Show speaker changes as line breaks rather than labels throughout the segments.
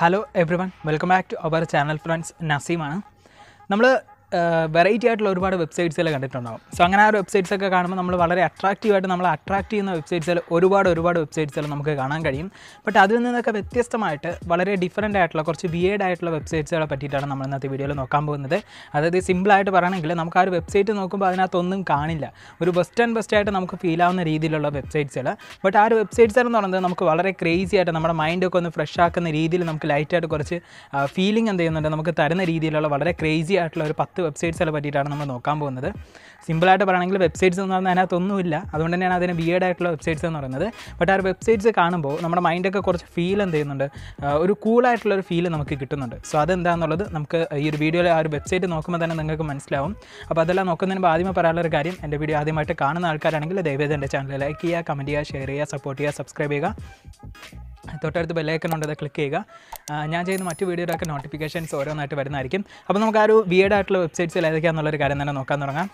hello everyone welcome back to our channel friends നസീമാണ് നമ്മൾ variety ആയിട്ടുള്ള ഒരുപാട് വെബ്സൈറ്റ്സുകൾ കണ്ടിട്ടുണ്ടാവും സോ അങ്ങനെ ആ ഒരു വെബ്സൈറ്റ്സ് ഒക്കെ കാണുമ്പോൾ നമ്മൾ വളരെ അട്രാക്റ്റീവായിട്ട് നമ്മൾ അട്രാക്ട് ചെയ്യുന്ന വെബ്സൈറ്റ്സുകൾ ഒരുപാട് ഒരുപാട് വെബ്സൈറ്റ്സുകൾ നമുക്ക് കാണാൻ കഴിയും ബട്ട് അതിൽ നിന്നൊക്കെ വ്യത്യസ്തമായിട്ട് വളരെ ഡിഫറൻ്റ് ആയിട്ടുള്ള കുറച്ച് വിയേഡ് ആയിട്ടുള്ള വെബ്സൈറ്റ്സുകളെ പറ്റിയിട്ടാണ് നമ്മൾ ഇന്നത്തെ വീഡിയോയിൽ നോക്കാൻ പോകുന്നത് അതായത് സിമ്പിളായിട്ട് പറയണമെങ്കിൽ നമുക്ക് ആ ഒരു വെബ്സൈറ്റ് നോക്കുമ്പോൾ അതിനകത്തൊന്നും കാണില്ല ഒരു ബെസ്റ്റ് ആൻഡ് ബെസ്റ്റ് ആയിട്ട് നമുക്ക് ഫീൽ ആവുന്ന രീതിയിലുള്ള വെബ്സൈറ്റ്സുകൾ ബട്ട് ആ ഒരു വെബ്സൈറ്റ്സ് എന്ന് പറയുന്നത് നമുക്ക് വളരെ ക്രേസി ആയിട്ട് നമ്മുടെ മൈൻഡൊക്കെ ഒന്ന് ഫ്രഷ് ആക്കുന്ന രീതിയിൽ നമുക്ക് ലൈറ്റായിട്ട് കുറച്ച് ഫീലിംഗ് എന്ത് ചെയ്യുന്നുണ്ട് നമുക്ക് തരുന്ന രീതിയിലുള്ള വളരെ ക്രേസി ആയിട്ടുള്ള ഒരു പത്ത് വെബ്സൈറ്റ്സുകളെ പറ്റിയിട്ടാണ് നമ്മൾ നോക്കാൻ പോകുന്നത് സിമ്പിളായിട്ട് പറയുകയാണെങ്കിൽ വെബ്സൈറ്റ്സ് എന്ന് പറഞ്ഞാൽ അതിനകത്തൊന്നുമില്ല അതുകൊണ്ട് തന്നെയാണ് അതിന് വിയേഡ് ആയിട്ടുള്ള വെബ്സൈറ്റ്സ് എന്ന് പറയുന്നത് ബട്ട് ആ ഒരു വെബ്സൈറ്റ്സ് കാണുമ്പോൾ നമ്മുടെ മൈൻഡൊക്കെ കുറച്ച് ഫീൽ എന്ത് ചെയ്യുന്നുണ്ട് ആ, ഒരു കൂളായിട്ടുള്ള ഒരു ഫീൽ നമുക്ക് കിട്ടുന്നുണ്ട് സോ അതെന്താണെന്നുള്ളത് നമുക്ക് ഈ ഒരു വീഡിയോയിൽ ആ ഒരു വെബ്സൈറ്റ് നോക്കുമ്പോൾ തന്നെ നിങ്ങൾക്ക് മനസ്സിലാവും അപ്പോൾ അതെല്ലാം നോക്കുന്നതിന് മുമ്പ് ആദ്യമേ പറയാനുള്ള ഒരു കാര്യം എൻ്റെ വീഡിയോ ആദ്യമായിട്ട് കാണുന്ന ആൾക്കാരാണെങ്കിൽ ദയവേദ എൻ്റെ ചാനൽ ലൈക്ക് ചെയ്യുക കമൻറ്റ് ചെയ്യുക ഷെയർ ചെയ്യുക സപ്പോർട്ട് ചെയ്യുക സബ്സ്ക്രൈബ് ചെയ്യുക തൊട്ടടുത്ത് ബെല്ലൈക്കൺ ഉണ്ട് അത് ക്ലിക്ക് ചെയ്യുക ആ, ഞാൻ ചെയ്യുന്ന മറ്റു വീഡിയോയിലൊക്കെ നോട്ടിഫിക്കേഷൻസ് ഓരോന്നായിട്ട് വരുന്നതായിരിക്കും അപ്പോൾ നമുക്ക് ആ ഒരു വിയേഡ് ആയിട്ടുള്ള വെബ്സൈറ്റ്സിൽ ഏതൊക്കെയാണെന്നുള്ളൊരു കാര്യം തന്നെ നോക്കാൻ തുടങ്ങാം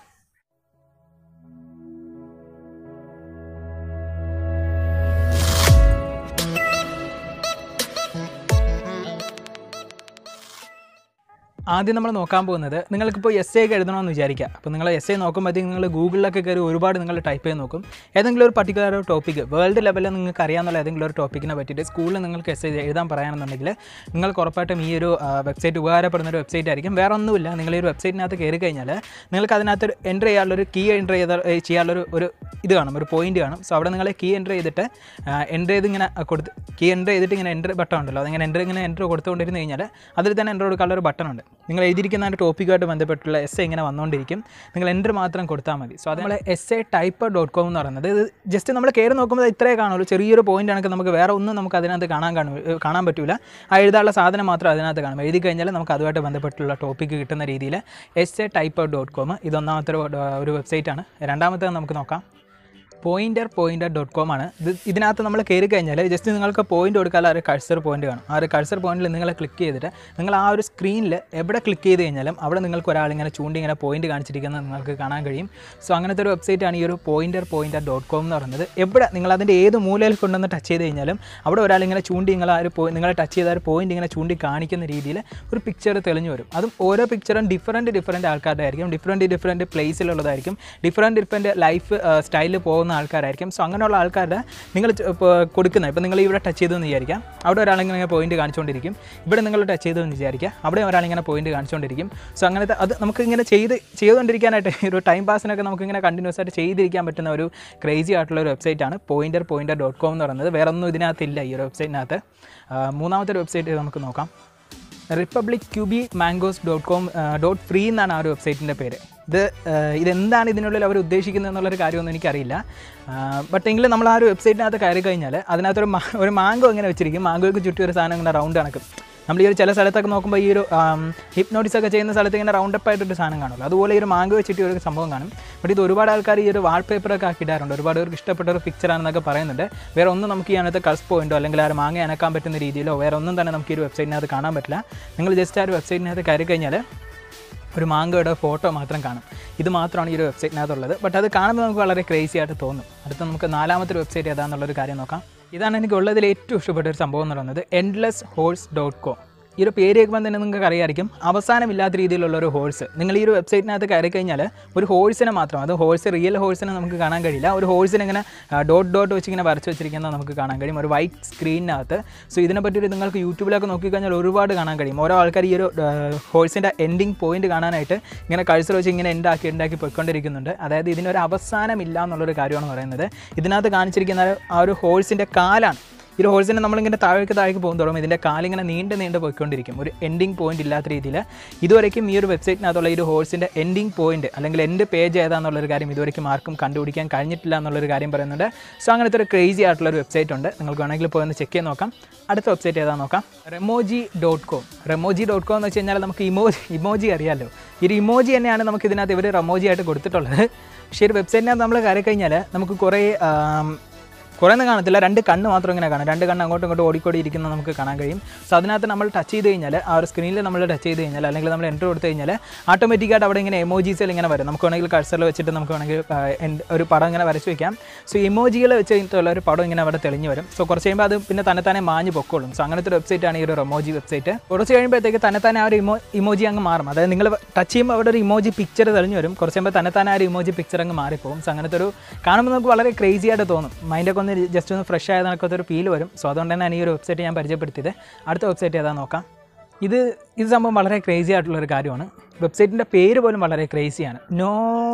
ആദ്യം നമ്മൾ നോക്കാൻ പോകുന്നത് നിങ്ങൾക്കിപ്പോൾ എസ് എ ഒക്കെ എഴുതണമെന്ന് വിചാരിക്കുക അപ്പോൾ നിങ്ങൾ എസ് എ നോക്കുമ്പോഴത്തേക്കും നിങ്ങൾ ഗൂഗിളിലൊക്കെ കയറി ഒരുപാട് നിങ്ങൾ ടൈപ്പ് ചെയ്ത് നോക്കും ഏതെങ്കിലും ഒരു പർട്ടിക്കുലർ ടോപ്പിക്ക് വേൾഡ് ലെവലിൽ നിങ്ങൾക്ക് അറിയാമെന്നുള്ള ഏതെങ്കിലും ഒരു ടോപ്പിക്കിനെ പറ്റിയിട്ട് സ്കൂളിൽ നിങ്ങൾക്ക് എസ് എ എഴുതാൻ പറയാണെന്നുണ്ടെങ്കിൽ നിങ്ങൾക്ക് ഉറപ്പായിട്ടും ഈ ഒരു വെബ്സൈറ്റ് ഉപകാരപ്പെടുന്ന ഒരു വെബ്സൈറ്റ് ആയിരിക്കും വേറെ ഒന്നുമില്ല നിങ്ങൾ ഈ ഒരു വെബ്സൈറ്റിനകത്ത് കയറി കഴിഞ്ഞാൽ നിങ്ങൾക്ക് അതിനകത്ത് എൻ്റർ ചെയ്യാനുള്ളൊരു കീ എൻ്റർ ചെയ്ത ഏ, ചെയ്യാനുള്ളൊരു ഒരു ഇത് കാണും ഒരു പോയിന്റ് കാണും സോ അവിടെ നിങ്ങൾ കീ എൻ്റർ ചെയ്തിട്ട് എൻ്റർ ചെയ്ത് ഇങ്ങനെ കൊടുത്ത് കീ എൻ്റർ ചെയ്തിട്ട് ഇങ്ങനെ എൻ്റർ ബട്ടൺ ഉണ്ടല്ലോ അതിങ്ങനെ എൻ്റർ ഇങ്ങനെ എൻ്റർ കൊടുത്തുകൊണ്ടിരുന്ന് കഴിഞ്ഞാൽ അതിൽ തന്നെ എൻ്റർ കൊടുക്കാനുള്ള ഒരു ബട്ടൺ ഉണ്ട് നിങ്ങൾ എഴുതിയിരിക്കുന്ന ആ ഒരു ടോപ്പിക്കുമായിട്ട് ബന്ധപ്പെട്ടുള്ള എസ് എ ഇങ്ങനെ വന്നുകൊണ്ടിരിക്കും നിങ്ങൾ എൻ്റർ മാത്രം കൊടുത്താൽ മതി സോ അത് നമ്മൾ S A type dot com എന്ന് പറയുന്നത് ഇത് ജസ്റ്റ് നമ്മൾ കയറി നോക്കുമ്പോൾ ഇത്രേ കാണുള്ളൂ ചെറിയൊരു പോയിന്റ് ആണെങ്കിൽ നമുക്ക് വേറെ ഒന്നും നമുക്ക് അതിനകത്ത് കാണാൻ കാണും ഏഹ് കാണാൻ പറ്റില്ല ആ എഴുതാനുള്ള സാധനം മാത്രം അതിനകത്ത് കാണും എഴുതി കഴിഞ്ഞാൽ നമുക്ക് അതുമായിട്ട് ബന്ധപ്പെട്ടുള്ള ടോപ്പിക്ക് കിട്ടുന്ന രീതിയിൽ S A type dot com ഇതൊന്നാമത്തെ ഒരു ഒരു വെബ്സൈറ്റാണ് രണ്ടാമത്തെ നമുക്ക് നോക്കാം പോയിൻ്റർ പോയിൻ്റർ ഡോട്ട് കോം ആണ് ഇത് ഇതിനകത്ത് നമ്മൾ കയറി കഴിഞ്ഞാൽ ജസ്റ്റ് നിങ്ങൾക്ക് പോയിന്റ് കൊടുക്കാനുള്ള ഒരു കഴ്സർ പോയിന്റ് കാണും ആ ഒരു കഴ്സർ പോയിന്റിൽ നിങ്ങൾ ക്ലിക്ക് ചെയ്തിട്ട് നിങ്ങൾ ആ ഒരു സ്ക്രീനിൽ എവിടെ ക്ലിക്ക് ചെയ്ത് കഴിഞ്ഞാലും അവിടെ നിങ്ങൾക്ക് ഒരാൾ ഇങ്ങനെ ചൂണ്ടി ഇങ്ങനെ പോയിന്റ് കാണിച്ചിരിക്കുന്നത് നിങ്ങൾക്ക് കാണാൻ കഴിയും സോ അങ്ങനത്തെ ഒരു വെബ്സൈറ്റാണ് ഈ ഒരു പോയിൻ്റർ പോയിൻ്റർ ഡോട്ട് കോം എന്ന് പറയുന്നത് എവിടെ നിങ്ങൾ അതിൻ്റെ ഏത് മൂലയിൽ കൊണ്ടുവന്ന് ടച്ച് ചെയ്ത് കഴിഞ്ഞാലും അവിടെ ഒരാൾ ഇങ്ങനെ ചൂണ്ടി നിങ്ങൾ ആ ഒരു പോയി നിങ്ങൾ ടച്ച് ചെയ്ത ആ ഒരു പോയിന്റ് ഇങ്ങനെ ചൂണ്ടി കാണിക്കുന്ന രീതിയിൽ ഒരു പിക്ചർ തെളിഞ്ഞു വരും അതും ഓരോ പിക്ചറും ഡിഫറൻറ്റ് ഡിഫറൻറ്റ് ആൾക്കാരുടെ ആയിരിക്കും ഡിഫറൻറ്റ് ഡിഫറൻറ്റ് പ്ലേസിലുള്ളതായിരിക്കും ഡിഫറൻറ്റ് ഡിഫറൻറ്റ് ലൈഫ് സ്റ്റൈലിൽ പോകുന്ന ആൾക്കാരായിരിക്കും സോ അങ്ങനെയുള്ള ആൾക്കാരുടെ നിങ്ങൾ ച- ഇപ്പോൾ കൊടുക്കുന്ന ഇപ്പോൾ നിങ്ങൾ ഇവിടെ ടച്ച് ചെയ്തെന്ന് വിചാരിക്കാം അവിടെ ഒരാളിങ്ങനെ പോയിന്റ് കാണിച്ചുകൊണ്ടിരിക്കും ഇവിടെ നിങ്ങൾ ടച്ച് ചെയ്തെന്ന് വിചാരിക്കുക അവിടെ ഒരാളിങ്ങനെ പോയിന്റ് കാണിച്ചുകൊണ്ടിരിക്കും സോ അങ്ങനത്തെ അത് നമുക്ക് ഇങ്ങനെ ചെയ്ത് ചെയ്തുകൊണ്ടിരിക്കാനായിട്ട് ഒരു ടൈം പാസിനൊക്കെ നമുക്ക് ഇങ്ങനെ കണ്ടിന്യൂസ് ആയിട്ട് ചെയ്തിരിക്കാൻ പറ്റുന്ന ഒരു ക്രേസി ആയിട്ടുള്ള ഒരു വെബ്സൈറ്റാണ് പോയിൻ്റർ പോയിൻ്റർ ഡോട്ട് കോം എന്ന് പറയുന്നത് വേറെ ഒന്നും ഇതിനകത്തില്ല ഈ ഒരു വെബ്സൈറ്റിനകത്ത് ആ, മൂന്നാമത്തെ ഒരു വെബ്സൈറ്റ് നമുക്ക് നോക്കാം republic QB mangoes dot com dot free എന്നാണ് ആ ഒരു വെബ്സൈറ്റിൻ്റെ പേര് ഇത് ആ, ഇതെന്താണ് ഇതിനുള്ളിൽ അവർ ഉദ്ദേശിക്കുന്നത് എന്നുള്ളൊരു കാര്യമൊന്നും എനിക്കറിയില്ല ബട്ട് എങ്കിലും നമ്മൾ ആ ഒരു വെബ്സൈറ്റിനകത്ത് കയറി കഴിഞ്ഞാൽ അതിനകത്തൊരു മാ- ഒരു മാംഗോ ഇങ്ങനെ വെച്ചിരിക്കും മാംഗോയ്ക്ക് ചുറ്റും ഒരു സാധനം ഇങ്ങനെ റൗണ്ട് കണക്കും നമ്മൾ ഈ ഒരു ചില സ്ഥലത്തൊക്കെ നോക്കുമ്പോൾ ഈ ഒരു ഹിപ്നോട്ടിസ് ഒക്കെ ചെയ്യുന്ന സ്ഥലത്ത് ഇങ്ങനെ റൗണ്ട് അപ്പ് ആയിട്ടൊരു സാധനം കാണുമല്ലോ അതുപോലെ ഈ ഒരു മാംഗോ വെച്ചിട്ട് ഒരു സംഭവം കാണും ബട്ട് ഇത് ഒരുപാട് ആൾക്കാർ ഈ ഒരു വാൾപേപ്പറൊക്കെ ആക്കിയിടാറുണ്ട് ഒരുപാട് പേർക്ക് ഇഷ്ടപ്പെട്ട ഒരു പിക്ചറാണെന്നൊക്കെ പറയുന്നുണ്ട് വേറെ ഒന്നും നമുക്ക് ഈ അതിനകത്ത് കളസ് പോയിന്റോ അല്ലെങ്കിൽ ആ ഒരു മാങ്ങ അനക്കാൻ പറ്റുന്ന രീതിയിലോ വേറെ ഒന്നും തന്നെ നമുക്ക് ഈ ഒരു വെബ്സൈറ്റിനകത്ത് കാണാൻ പറ്റില്ല നിങ്ങൾ ജസ്റ്റ് ആ ഒരു വെബ്സൈറ്റിനകത്ത് കയറി കഴിഞ്ഞാൽ ഒരു മാങ്കയുടെ ഫോട്ടോ മാത്രം കാണും ഇത് മാത്രമാണ് ഈ ഒരു വെബ്സൈറ്റിനകത്തുള്ളത് ബട്ട് അത് കാണുമ്പോൾ നമുക്ക് വളരെ ക്രേസി ആയിട്ട് തോന്നും അടുത്ത നമുക്ക് നാലാമത്തെ ഒരു വെബ്സൈറ്റ് ഏതാണെന്നുള്ളൊരു കാര്യം നോക്കാം ഇതാണ് എനിക്ക് ഉള്ളതിൽ ഏറ്റവും ഇഷ്ടപ്പെട്ട ഒരു സംഭവം എന്ന് പറയുന്നത് എൻഡ്ലെസ് ഹോഴ്സ് ഡോട്ട് കോം ഈ ഒരു പേര് കേൾക്കുമ്പോൾ തന്നെ നിങ്ങൾക്ക് അറിയാമായിരിക്കും അവസാനമില്ലാത്ത രീതിയിലുള്ള ഒരു ഹോഴ്സ് നിങ്ങൾ ഈ ഒരു വെബ്സൈറ്റിനകത്ത് കയറി കഴിഞ്ഞാൽ ഒരു ഹോഴ്സിനെ മാത്രം അത് ഹോഴ്സ് റിയൽ ഹോഴ്സിനെ നമുക്ക് കാണാൻ കഴിയില്ല ഒരു ഹോഴ്സിനെ ഇങ്ങനെ ഡോട്ട് ഡോട്ട് വെച്ച് ഇങ്ങനെ വരച്ച് വെച്ചിരിക്കുന്നത് നമുക്ക് കാണാൻ കഴിയും ഒരു വൈറ്റ് സ്ക്രീനിനകത്ത് സോ ഇതിനെപ്പറ്റി ഒരു നിങ്ങൾക്ക് യൂട്യൂബിലൊക്കെ നോക്കിക്കഴിഞ്ഞാൽ ഒരുപാട് കാണാൻ കഴിയും ഓരോ ആൾക്കാർ ഈ ഒരു ഹോഴ്സിൻ്റെ എൻഡിങ് പോയിന്റ് കാണാനായിട്ട് ഇങ്ങനെ കഴ്സർ വെച്ച് ഇങ്ങനെ എൻഡാക്കി എൻഡാക്കി പോയിക്കൊണ്ടിരിക്കുന്നുണ്ട് അതായത് ഇതിനൊരു അവസാനമില്ല എന്നുള്ളൊരു കാര്യമാണ് പറയുന്നത് ഇതിനകത്ത് കാണിച്ചിരിക്കുന്ന ആ ഒരു ഹോഴ്സിൻ്റെ കാലാണ് ഈ ഒരു ഹോഴ്സിനെ നമ്മളിങ്ങനെ താഴേക്ക് താഴേക്ക് പോകും തുടങ്ങും ഇതിൻ്റെ കാലിങ്ങനെ നീണ്ട് നീണ്ട് പോയിക്കൊണ്ടിരിക്കും ഒരു എൻഡിങ് പോയിന്റ് ഇല്ലാത്ത രീതിയിൽ ഇതുവരെയും ഈ ഒരു വെബ്സൈറ്റിനകത്തുള്ള ഈ ഒരു ഹോഴ്സിൻ്റെ എൻഡിങ് പോയിന്റ് അല്ലെങ്കിൽ എൻ്റെ പേജ് ഏതാണെന്നുള്ളൊരു കാര്യം ഇതുവരെയും ആർക്കും കണ്ടുപിടിക്കാൻ കഴിഞ്ഞിട്ടില്ല എന്നുള്ളൊരു കാര്യം പറയുന്നുണ്ട് സോ അങ്ങനത്തെ ഒരു ക്രേസി ആയിട്ടുള്ള ഒരു വെബ്സൈറ്റ് ഉണ്ട് നിങ്ങൾക്ക് വേണമെങ്കിൽ പോയി ഒന്ന് ചെക്ക് ചെയ്ത് നോക്കാം അടുത്ത വെബ്സൈറ്റ് ഏതാണെന്ന് നോക്കാം Remoji dot com Remoji dot com എന്ന് വെച്ച് കഴിഞ്ഞാൽ നമുക്ക് ഇമോജി ഇമോജി അറിയാമല്ലോ ഈ ഒരു ഇമോജി തന്നെയാണ് നമുക്ക് ഇതിനകത്ത് ഇവർ റെമോജി ആയിട്ട് കൊടുത്തിട്ടുള്ളത് പക്ഷേ ഒരു വെബ്സൈറ്റിനകത്ത് നമ്മൾ കയറി കഴിഞ്ഞാൽ നമുക്ക് കുറേ ആം, കുറേ ഒന്നും കാണത്തില്ല രണ്ട് കണ്ണ് മാത്രം ഇങ്ങനെ കാണാം രണ്ട് കണ്ണ് അങ്ങോട്ടും ഇങ്ങോട്ടും ഓടിക്കോടി ഇരിക്കുന്നത് നമുക്ക് കാണാൻ കഴിയും സോ അതിനകത്ത് നമ്മൾ ടച്ച് ചെയ്ത് കഴിഞ്ഞാൽ ആ ഒരു സ്ക്രീനിൽ നമ്മൾ ടച്ച് ചെയ്ത് കഴിഞ്ഞാൽ അല്ലെങ്കിൽ നമ്മൾ എൻ്റർ കൊടുത്തു കഴിഞ്ഞാൽ ഓട്ടോമാറ്റിക്കായിട്ട് അവിടെ ഇങ്ങനെ എമോജീസിൽ ഇങ്ങനെ വരും നമുക്ക് വേണമെങ്കിൽ കഴ്സറിൽ വെച്ചിട്ട് നമുക്ക് വേണമെങ്കിൽ ആ, end- ഒരു പടം ഇങ്ങനെ വരച്ച് വെക്കാം സോ ഇമോജികൾ വെച്ച് കഴിഞ്ഞിട്ടുള്ള ഒരു പടം ഇങ്ങനെ അവിടെ തെളിഞ്ഞ് വരും സോ കുറച്ച് കഴിയുമ്പോൾ അത് പിന്നെ തന്നെ തന്നെ മാഞ്ഞ് പൊക്കോളും സോ അങ്ങനത്തെ ഒരു വെബ്സൈറ്റ് ആണ് ഈ ഒരു റൊമോജി വെബ്സൈറ്റ് കുറച്ച് കഴിയുമ്പോഴത്തേക്ക് തന്നെ തന്നെ ആ ഒരു ഇമോ ഇമോജി അങ്ങ് മാറും അതായത് നിങ്ങൾ ടച്ച് ചെയ്യുമ്പോൾ അവിടെ ഒരു ഇമോജി പിക്ചർ തെളിഞ്ഞ് വരും കുറച്ച് കഴിയുമ്പോൾ തന്നെ തന്നെ ആ ഒരു ഇമോജി പിക്ചർ അങ്ങ് മാറിപ്പോകും സോ അങ്ങനത്തെ ഒരു കാണുമ്പോൾ നമുക്ക് വളരെ ക്രേസി ആയിട്ട് തോന്നും മൈൻഡൊക്കെ ഒന്ന് ജസ്റ്റ് ഒന്ന് ഫ്രഷ് ആയത് കണക്കത്തെ ഒരു ഫീൽ വരും സോ അതുകൊണ്ട് തന്നെയാണ് ഈ ഒരു വെബ്സൈറ്റ് ഞാൻ പരിചയപ്പെടുത്തിയത് അടുത്ത വെബ്സൈറ്റ് ഏതാ നോക്കാം ഇത് ഇത് സംഭവം വളരെ ക്രേസി ആയിട്ടുള്ള ഒരു കാര്യമാണ് വെബ്സൈറ്റിൻ്റെ പേര് പോലും വളരെ ക്രേസിയാണ് നോ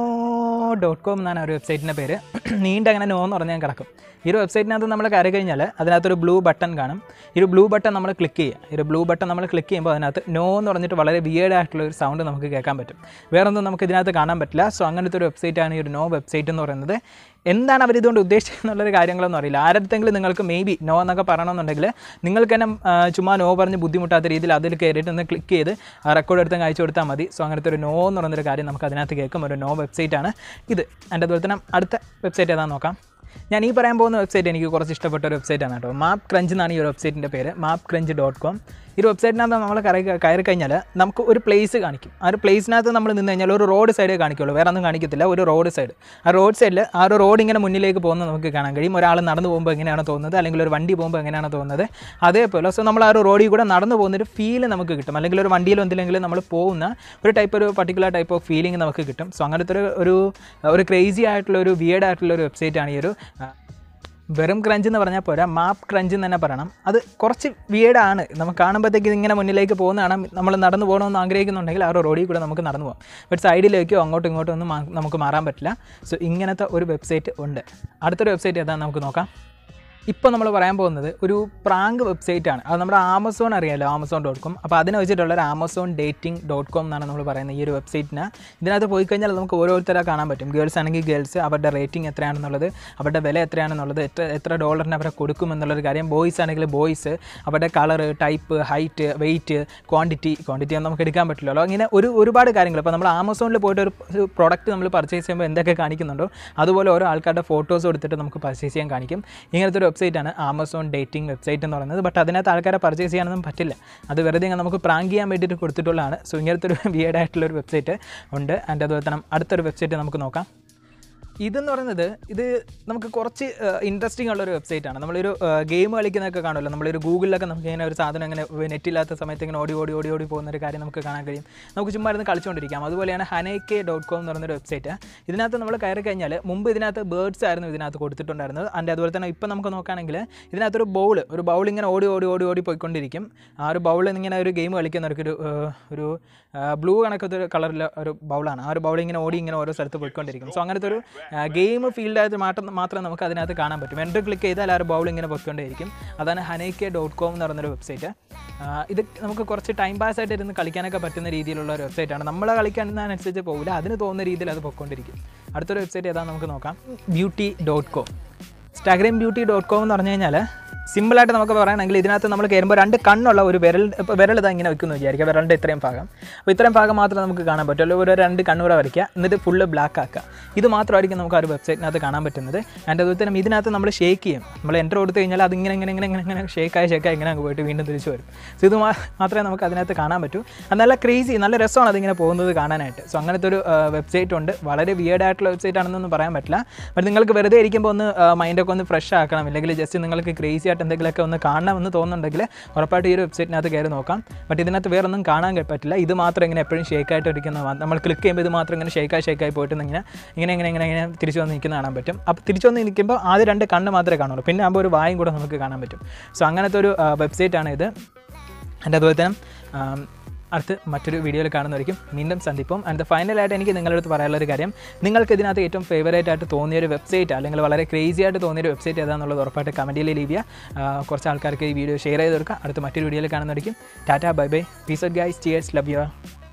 ഡോട്ട് കോം എന്നാണ് ആ ഒരു വെബ്സൈറ്റിൻ്റെ പേര് നീണ്ട അങ്ങനെ നോ എന്ന് പറഞ്ഞാൽ കിടക്കും ഈ ഒരു വെബ്സൈറ്റിനകത്ത് നമ്മൾ കയറി കഴിഞ്ഞാൽ അതിനകത്തൊരു ബ്ലൂ ബട്ടൺ കാണും ഈ ഒരു ബ്ലൂ ബട്ടൺ നമ്മൾ ക്ലിക്ക് ചെയ്യുക ഈ ഒരു ബ്ലൂ ബട്ടൺ നമ്മൾ ക്ലിക്ക് ചെയ്യുമ്പോൾ അതിനകത്ത് നോ എന്ന് പറഞ്ഞിട്ട് വളരെ വിയേഡ് ആയിട്ടുള്ള ഒരു സൗണ്ട് നമുക്ക് കേൾക്കാൻ പറ്റും വേറെ ഒന്നും നമുക്ക് ഇതിനകത്ത് കാണാൻ പറ്റില്ല സോ അങ്ങനത്തെ ഒരു വെബ്സൈറ്റാണ് ഈ ഒരു നോ വെബ്സൈറ്റ് എന്ന് പറയുന്നത് എന്താണ് അവർ ഇതുകൊണ്ട് ഉദ്ദേശിക്കുന്നുള്ളൊരു കാര്യങ്ങളൊന്നും അറിയില്ല ആരടുത്തെങ്കിലും നിങ്ങൾക്ക് മേ ബി നോ എന്നൊക്കെ പറയണമെന്നുണ്ടെങ്കിൽ നിങ്ങൾക്ക് തന്നെ ആ, ചുമ്മാ നോ പറഞ്ഞ് ബുദ്ധിമുട്ടാത്ത രീതിയിൽ അതിൽ കയറിയിട്ട് ഒന്ന് ക്ലിക്ക് ചെയ്ത് റെക്കോർഡ് എടുത്ത് അയച്ചു കൊടുത്താൽ മതി സോ അങ്ങനത്തെ ഒരു നോ എന്ന് പറയുന്നൊരു കാര്യം നമുക്ക് അതിനകത്ത് കേൾക്കും ഒരു നോ വെബ്സൈറ്റ് ആണ് ഇത് എൻ്റെ അതുപോലെ തന്നെ അടുത്ത വെബ്സൈറ്റ് ഏതാണെന്ന് നോക്കാം ഞാൻ ഈ പറയാൻ പോകുന്ന വെബ്സൈറ്റ് എനിക്ക് കുറച്ച് ഇഷ്ടപ്പെട്ട ഒരു വെബ്സൈറ്റാണ് കേട്ടോ മാപ്പ് ക്രഞ്ച് എന്നാണ് ഈ ഒരു വെബ്സൈറ്റിൻ്റെ പേര് മാപ്പ് ക്രഞ്ച് ഡോട്ട് കോം ഈ ഒരു വെബ്സൈറ്റിനകത്ത് നമ്മൾ കയറി കയറി കഴിഞ്ഞാൽ നമുക്ക് ഒരു പ്ലേസ് കാണിക്കും ആ ഒരു പ്ലേസിനകത്ത് നമ്മൾ നിന്ന് കഴിഞ്ഞാൽ ഒരു റോഡ് സൈഡേ കാണിക്കുള്ളൂ വേറെ ഒന്നും കാണിക്കത്തില്ല ഒരു റോഡ് സൈഡ് ആ റോഡ് സൈഡിൽ ആ ഒരു റോഡ് ഇങ്ങനെ മുന്നിലേക്ക് പോകുന്നത് നമുക്ക് കാണാൻ കഴിയും ഒരാൾ നടന്നു പോകുമ്പോൾ എങ്ങനെയാണ് തോന്നുന്നത് അല്ലെങ്കിൽ ഒരു വണ്ടി പോകുമ്പോൾ എങ്ങനെയാണ് തോന്നുന്നത് അതേപോലെ സോ നമ്മൾ ആ ഒരു റോഡിൽ കൂടെ നടന്നു പോകുന്നൊരു ഫീൽ നമുക്ക് കിട്ടും അല്ലെങ്കിൽ ഒരു വണ്ടിയിൽ എന്തിലെങ്കിലും നമ്മൾ പോകുന്ന ഒരു ടൈപ്പ് ഒരു പർട്ടിക്കുലർ ടൈപ്പ് ഓഫ് ഫീലിംഗ് നമുക്ക് കിട്ടും സോ അങ്ങനത്തെ ഒരു ഒരു ഒരു ക്രേസി ആയിട്ടുള്ള ഒരു വിയേഡ് ആയിട്ടുള്ള ഒരു വെബ്സൈറ്റാണ് ഈ ഒരു ആ, വെറും ക്രഞ്ച് എന്ന് പറഞ്ഞാൽ പോരാ മാപ്പ് ക്രഞ്ച് എന്ന് തന്നെ പറയണം അത് കുറച്ച് വിയേഡാണ് നമുക്ക് കാണുമ്പോഴത്തേക്ക് ഇതിങ്ങനെ മുന്നിലേക്ക് പോകുന്നതാണ് നമ്മൾ നടന്നു പോകണമെന്ന് ആഗ്രഹിക്കുന്നുണ്ടെങ്കിൽ ആ ഒരു റോഡിൽ കൂടെ നമുക്ക് നടന്നു പോകാം ബട്ട് സൈഡിലേക്കോ അങ്ങോട്ടും ഇങ്ങോട്ടും ഒന്നും മാ- നമുക്ക് മാറാൻ പറ്റില്ല സോ ഇങ്ങനത്തെ ഒരു വെബ്സൈറ്റ് ഉണ്ട് അടുത്തൊരു വെബ്സൈറ്റ് ഏതാണെന്ന് നമുക്ക് നോക്കാം ഇപ്പോൾ നമ്മൾ പറയാൻ പോകുന്നത് ഒരു പ്രാങ്ക് വെബ്സൈറ്റ് ആണ് അത് നമ്മുടെ ആമസോൺ അറിയാമല്ലോ ആമസോൺ ഡോട്ട് കോം അപ്പോൾ അതിനെ വെച്ചിട്ടുള്ള ഒരു ആമസോൺ ഡേറ്റിംഗ് ഡോട്ട് കോം എന്നാണ് നമ്മൾ പറയുന്നത് ഈ ഒരു വെബ്സൈറ്റിന് ഇതിനകത്ത് പോയി കഴിഞ്ഞാൽ നമുക്ക് ഓരോരുത്തരെ കാണാൻ പറ്റും ഗേൾസ് ആണെങ്കിൽ ഗേൾസ് അവരുടെ റേറ്റിംഗ് എത്രയാണെന്നുള്ളത് അവരുടെ വില എത്രയാണെന്നുള്ളത് എത്ര എത്ര ഡോളറിന് അവരെ കൊടുക്കുമെന്നുള്ളൊരു കാര്യം ബോയ്സ് ആണെങ്കിൽ ബോയ്സ് അവരുടെ colour type height weight quantity quantity ഒന്നും നമുക്ക് എടുക്കാൻ പറ്റില്ലല്ലോ അങ്ങനെ ഒരു ഒരുപാട് കാര്യങ്ങൾ ഇപ്പോൾ നമ്മൾ ആമസോണിൽ പോയിട്ട് ഒരു പ്രോഡക്റ്റ് നമ്മൾ പർച്ചേസ് ചെയ്യുമ്പോൾ എന്തൊക്കെ കാണിക്കുന്നുണ്ടോ അതുപോലെ ഓരോ ആൾക്കാരുടെ ഫോട്ടോസ് എടുത്തിട്ട് നമുക്ക് പർച്ചേസ് ചെയ്യാൻ കാണിക്കും ഇങ്ങനത്തെ ഒരു വെബ്സൈറ്റാണ് ആമസോൺ ഡേറ്റിംഗ് വെബ്സൈറ്റ് എന്ന് പറയുന്നത് ബട്ട് അതിനകത്ത് ആൾക്കാരെ പർച്ചേസ് ചെയ്യാനൊന്നും പറ്റില്ല അത് വെറുതെ ഇങ്ങനെ നമുക്ക് പ്രാങ്ക് ചെയ്യാൻ വേണ്ടിയിട്ട് കൊടുത്തിട്ടുള്ളതാണ് സോ ഇങ്ങനത്തെ ഒരു വിയേഡ് ആയിട്ടുള്ള ഒരു വെബ്സൈറ്റ് ഉണ്ട് ആൻഡ് അതുപോലെ തന്നെ അടുത്തൊരു വെബ്സൈറ്റ് നമുക്ക് നോക്കാം ഇതെന്ന് പറയുന്നത് ഇത് നമുക്ക് കുറച്ച് ഇൻട്രസ്റ്റിംഗ് ഉള്ള ഒരു വെബ്സൈറ്റ് ആണ് നമ്മളൊരു ഗെയിം കളിക്കുന്നതൊക്കെ കാണുമല്ലോ നമ്മളൊരു ഗൂഗിളിലൊക്കെ നമുക്ക് ഇങ്ങനെ ഒരു സാധനം ഇങ്ങനെ നെറ്റില്ലാത്ത സമയത്ത് ഇങ്ങനെ ഓടി ഓടി ഓടി ഓടി പോകുന്ന ഒരു കാര്യം നമുക്ക് കാണാൻ കഴിയും നമുക്ക് ചുമ്മാ ഇരുന്ന് കളിച്ചുകൊണ്ടിരിക്കാം അതുപോലെയാണ് ഹനേക്കെ ഡോട്ട് കോം എന്ന് പറയുന്നൊരു വെബ്സൈറ്റ് ഇതിനകത്ത് നമ്മൾ കയറി കഴിഞ്ഞാൽ മുമ്പ് ഇതിനകത്ത് ബേർഡ്സ് ആയിരുന്നു ഇതിനകത്ത് കൊടുത്തിട്ടുണ്ടായിരുന്നത് അതിൻ്റെ അതുപോലെ തന്നെ ഇപ്പം നമുക്ക് നോക്കുകയാണെങ്കിൽ ഇതിനകത്തൊരു ബൗൾ ഒരു ബൗൾ ഇങ്ങനെ ഓടി ഓടി ഓടി ഓടി പോയിക്കൊണ്ടിരിക്കും ആ ഒരു ബൗളിൽ ഇങ്ങനെ ഒരു ഗെയിം കളിക്കുന്നവർക്ക് ഒരു ഏഹ്, ഒരു ബ്ലൂ കണക്കത്തെ ഒരു കളറിലെ ഒരു ബൗളാണ് ആ ഒരു ബൗൾ ഇങ്ങനെ ഓടി ഇങ്ങനെ ഓരോ സ്ഥലത്ത് പോയിക്കൊണ്ടിരിക്കും സോ അങ്ങനത്തെ ഒരു ഗെയിം ഫീൽഡായിട്ട് മാത്രം മാത്രം നമുക്ക് അതിനകത്ത് കാണാൻ പറ്റും എൻ്റർ ക്ലിക്ക് ചെയ്താൽ ആ ഒരു ബൗൾ ഇങ്ങനെ പോയിക്കൊണ്ടേയിരിക്കും അതാണ് ഹനൈക്കെ ഡോട്ട് കോം എന്ന് പറയുന്നൊരു വെബ്സൈറ്റ് ഇത് നമുക്ക് കുറച്ച് ടൈം പാസ് ആയിട്ട് ഇരുന്ന് കളിക്കാനൊക്കെ പറ്റുന്ന രീതിയിലുള്ള ഒരു വെബ്സൈറ്റാണ് നമ്മൾ കളിക്കുന്നതിനനുസരിച്ച് പോകില്ല അതിന് തോന്നുന്ന രീതിയിൽ അത് പൊയ്ക്കൊണ്ടിരിക്കും അടുത്തൊരു വെബ്സൈറ്റ് ഏതാണെന്ന് നമുക്ക് നോക്കാം beauty dot com stagram beauty dot com എന്ന് പറഞ്ഞു കഴിഞ്ഞാൽ സിമ്പിളായിട്ട് നമുക്ക് പറയുകയാണെങ്കിൽ ഇതിനകത്ത് നമ്മൾ കയറുമ്പോൾ രണ്ട് കണ്ണുള്ള ഒരു വിരൽ ഇപ്പോൾ വിരൽ ഇതാ ഇങ്ങനെ വെക്കുന്നു വിചാരിക്കുക വിരലിൻ്റെ ഇത്രയും ഭാഗം അപ്പോൾ ഇത്രയും ഭാഗം മാത്രമേ നമുക്ക് കാണാൻ പറ്റുള്ളൂ ഒരു രണ്ട് കണ്ണൂടെ വരയ്ക്കുക എന്നിട്ട് ഫുള്ള് ബ്ലാക്ക് ആക്കുക ഇത് മാത്രമായിരിക്കും നമുക്ക് ആ ഒരു വെബ്സൈറ്റിനകത്ത് കാണാൻ പറ്റുന്നത് അതിൻ്റെ അതുപോലെ തന്നെ ഇതിനകത്ത് നമ്മൾ ഷേക്ക് ചെയ്യും നമ്മൾ എൻ്റർ കൊടുത്തു കഴിഞ്ഞാൽ അത് ഇങ്ങനെ ഇങ്ങനെ ഇങ്ങനെ ഇങ്ങനെ ഇങ്ങനെ ഷേക്കായി ഷേക്കായി ഇങ്ങനെ അങ്ങ് പോയിട്ട് വീണ്ടും തിരിച്ചു വരും സോ ഇത് മാ- മാത്രമേ നമുക്ക് അതിനകത്ത് കാണാൻ പറ്റൂ അത് നല്ല ക്രേസി നല്ല രസമാണ് അതിങ്ങനെ പോകുന്നത് കാണാനായിട്ട് സോ അങ്ങനത്തെ ഒരു വെബ്സൈറ്റ് ഉണ്ട് വളരെ വിയേഡ് ആയിട്ടുള്ള വെബ്സൈറ്റ് ആണെന്നൊന്നും പറയാൻ പറ്റില്ല ബട്ട് നിങ്ങൾക്ക് വെറുതെ ഇരിക്കുമ്പോൾ ഒന്ന് മൈൻഡൊക്കെ ഒന്ന് ഫ്രഷ് ആക്കണം ഇല്ലെങ്കിൽ ജസ്റ്റ് നിങ്ങൾക്ക് ക്രേസി ആയിട്ട് എന്തെങ്കിലുമൊക്കെ ഒന്ന് കാണണമെന്ന് തോന്നുന്നുണ്ടെങ്കിൽ ഉറപ്പായിട്ട് ഈ ഒരു വെബ്സൈറ്റിനകത്ത് കയറി നോക്കാം ബട്ട് ഇതിനകത്ത് വേറെ ഒന്നും കാണാൻ കഴി- പറ്റില്ല ഇത് മാത്രം ഇങ്ങനെ എപ്പോഴും ഷേക്കായിട്ട് ഇരിക്കുന്ന മാ- നമ്മൾ ക്ലിക്ക് ചെയ്യുമ്പോൾ ഇത് മാത്രം ഇങ്ങനെ ഷേക്കായി ഷേക്കായി പോയിട്ട് ഇങ്ങനെ ഇങ്ങനെ ഇങ്ങനെ ഇങ്ങനെ ഇങ്ങനെ തിരിച്ചു വന്ന് നിൽക്കുന്ന കാണാൻ പറ്റും അപ്പോൾ തിരിച്ചു വന്ന് നിൽക്കുമ്പോൾ ആദ്യം രണ്ട് കണ്ണ് മാത്രമേ കാണുള്ളൂ പിന്നെ ആകുമ്പോൾ ഒരു വായും കൂടെ നമുക്ക് കാണാൻ പറ്റും സോ അങ്ങനത്തെ ഒരു വെബ്സൈറ്റാണ് ഇത് എൻ്റെ അതുപോലെ തന്നെ ആം, അടുത്ത് മറ്റൊരു വീഡിയോയിൽ കാണുന്നതായിരിക്കും വീണ്ടും സന്ദിപ്പം ആൻഡ് ഫൈനലായിട്ട് എനിക്ക് നിങ്ങളുടെ അടുത്ത് പറയാനുള്ള ഒരു കാര്യം നിങ്ങൾക്ക് ഇതിനകത്ത് ഏറ്റവും ഫേവറേറ്റ് ആയിട്ട് തോന്നിയ ഒരു വെബ്സൈറ്റ് അല്ലെങ്കിൽ വളരെ ക്രേസി ആയിട്ട് തോന്നിയ ഒരു വെബ്സൈറ്റ് ഏതാണെന്നുള്ളത് ഉറപ്പായിട്ട് കമൻറ്റിൽ ലീവ് ചെയ്യുക ആ, കുറച്ച് ആൾക്കാർക്ക് ഈ വീഡിയോ ഷെയർ ചെയ്ത് കൊടുക്കുക അടുത്ത് മറ്റൊരു വീഡിയോയിൽ കാണുന്നതായിരിക്കും tata bye bye peace of guys cheers love U